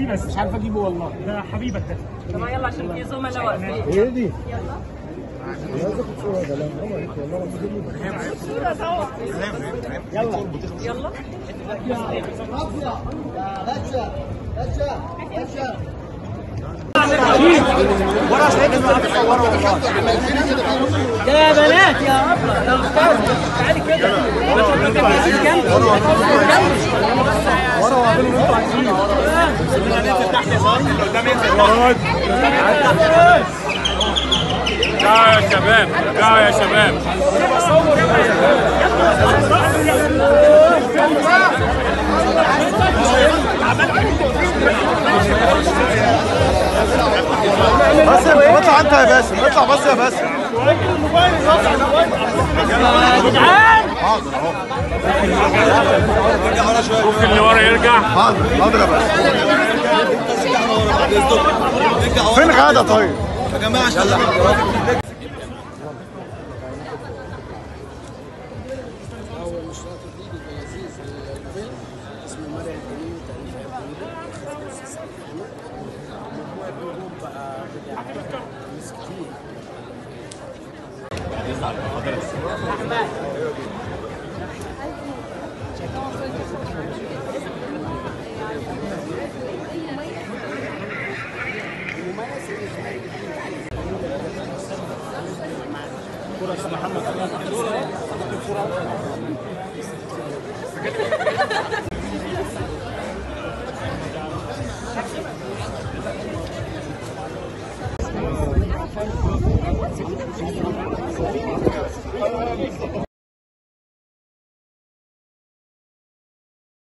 دي بس مش عارف اجيبه والله ده حبيبك ده طب يلا عشان في زملاء واقفين هي دي عايز اخد صوره ده لا حرام عليك والله العظيم صورة طبعا يلا يا بنات يا ابله يا اختار تعالي كده يا شباب يا شباب بس اطلع انت يا باسم اطلع بس يا باسم ممكن اللي ورا يرجع حاضر حاضر يا باسم فين غاده طيب؟